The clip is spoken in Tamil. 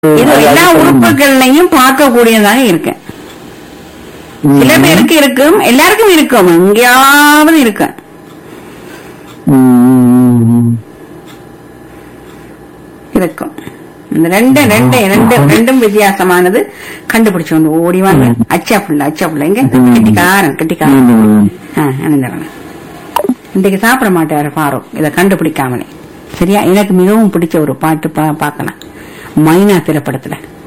இது எல்லா உறுப்புகள்லையும் பார்க்கக்கூடியதாக இருக்கு சில பேருக்கு இருக்கும் எல்லாருக்கும் இருக்கும் எங்கேயாவது இருக்கு இருக்கும் இந்த ரெண்டு ரெண்டு ரெண்டு ரெண்டும் வித்தியாசமானது கண்டுபிடிச்சு வந்து ஓடி வாங்க அச்சா புள்ள அச்சா புள்ள எங்க கெட்டிக்காரன் கெட்டிக்காரன் ஆ, அனந்தவன். இன்றைக்கு சாப்பிட மாட்டாரு ஃபாரூக் இதை கண்டுபிடிக்காமலே சரியா எனக்கு மிகவும் பிடிச்ச ஒரு பாட்டு பா- பார்க்கலாம் மைனா திரைப்படத்துல